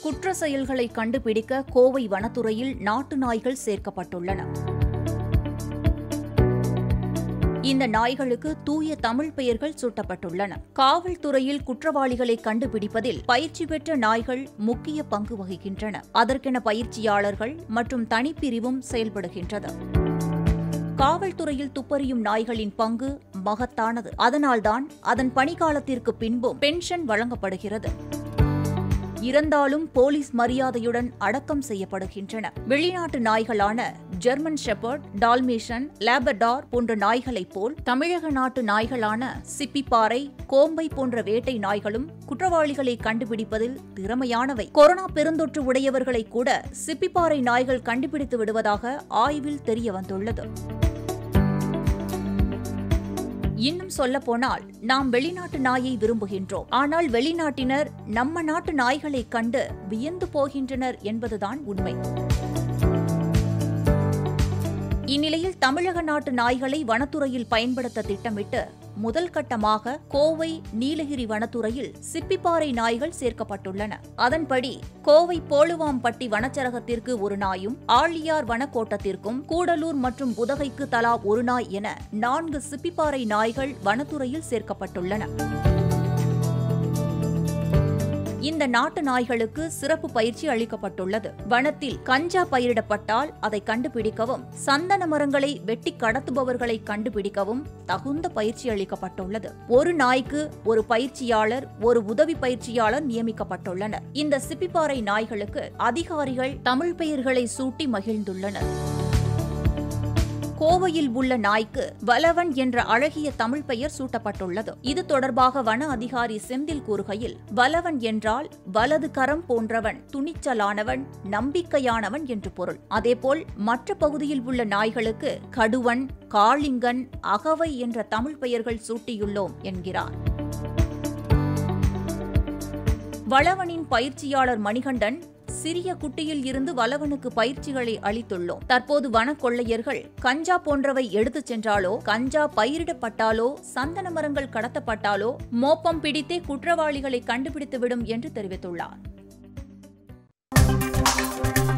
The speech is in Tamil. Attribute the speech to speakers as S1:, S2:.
S1: குற்ற செயல்களை கண்டுபிடிக்க கோவை வனத்துறையில் நாட்டு நாய்கள் சேர்க்கப்பட்டுள்ளன இந்த நாய்களுக்கு தூய தமிழ் பெயர்கள் சூட்டப்பட்டுள்ளன காவல்துறையில் குற்றவாளிகளை கண்டுபிடிப்பதில் பயிற்சி பெற்ற நாய்கள் முக்கிய பங்கு வகிக்கின்றன அதற்கென பயிற்சியாளர்கள் மற்றும் தனிப்பிரிவும் செயல்படுகின்றது காவல்துறையில் துப்பறியும் நாய்களின் பங்கு மகத்தானது அதனால்தான் அதன் பணிக்காலத்திற்கு பின்பும் பென்ஷன் வழங்கப்படுகிறது இறந்தாலும் போலீஸ் மரியாதையுடன் அடக்கம் செய்யப்படுகின்றன வெளிநாட்டு நாய்களான ஜெர்மன் ஷெப்பர்ட் டால்மேஷன் லேபர்டார் போன்ற நாய்களைப் போல் தமிழக நாட்டு நாய்களான சிப்பிப்பாறை கோம்பை போன்ற வேட்டை நாய்களும் குற்றவாளிகளை கண்டுபிடிப்பதில் திறமையானவை கொரோனா பெருந்தொற்று உடையவர்களை கூட சிப்பிப்பாறை நாய்கள் கண்டுபிடித்து விடுவதாக ஆய்வில் தெரிய வந்துள்ளது இன்னும் சொல்ல போனால் நாம் வெளிநாட்டு நாயை விரும்புகின்றோம் ஆனால் வெளிநாட்டினர் நம்ம நாட்டு நாய்களை கண்டு வியந்து போகின்றனர் என்பதுதான் உண்மை இந்நிலையில் தமிழக நாட்டு நாய்களை வனத்துறையில் பயன்படுத்த திட்டமிட்டு முதல் கட்டமாக கோவை நீலகிரி வனத்துறையில் சிப்பிப்பாறை நாய்கள் சேர்க்கப்பட்டுள்ளன அதன்படி கோவை போலுவாம்பட்டி வனச்சரகத்திற்கு ஒரு நாயும் ஆழியார் வனக்கோட்டத்திற்கும் கூடலூர் மற்றும் புதகைக்கு தலா ஒரு நாய் என நான்கு சிப்பிப்பாறை நாய்கள் வனத்துறையில் சேர்க்கப்பட்டுள்ளன இந்த நாட்டு நாய்களுக்கு சிறப்பு பயிற்சி அளிக்கப்பட்டுள்ளது வனத்தில் கஞ்சா பயிரிடப்பட்டால் அதை கண்டுபிடிக்கவும் சந்தன மரங்களை வெட்டி கடத்துபவர்களை கண்டுபிடிக்கவும் தகுந்த பயிற்சி அளிக்கப்பட்டுள்ளது ஒரு நாய்க்கு ஒரு பயிற்சியாளர் ஒரு உதவி பயிற்சியாளர் நியமிக்கப்பட்டுள்ளனர் இந்த சிப்பிப்பாறை நாய்களுக்கு அதிகாரிகள் தமிழ் பெயர்களை சூட்டி மகிழ்ந்துள்ளனர் கோவையில் உள்ள நாய்க்கு வலவன் என்ற அழகிய தமிழ் பெயர் சூட்டப்பட்டுள்ளது இது தொடர்பாக வன அதிகாரி செந்தில் கூறுகையில் வலவன் என்றால் வலது கரம் போன்றவன் துணிச்சலானவன் நம்பிக்கையானவன் என்று பொருள் அதேபோல் மற்ற பகுதியில் உள்ள நாய்களுக்கு கடுவன் காளிங்கன் அகவை என்ற தமிழ் பெயர்கள் சூட்டியுள்ளோம் என்கிறார் வளவனின் பயிற்சியாளர் மணிகண்டன் சிறிய குட்டியில் இருந்து வலவனுக்கு பயிற்சிகளை அளித்துள்ளோம் தற்போது வனக்கொள்ளையர்கள் கஞ்சா போன்றவை எடுத்துச் சென்றாலோ கஞ்சா பயிரிடப்பட்டாலோ சந்தன மரங்கள் கடத்தப்பட்டாலோ மோப்பம் பிடித்தே குற்றவாளிகளை கண்டுபிடித்துவிடும் என்று தெரிவித்துள்ளார்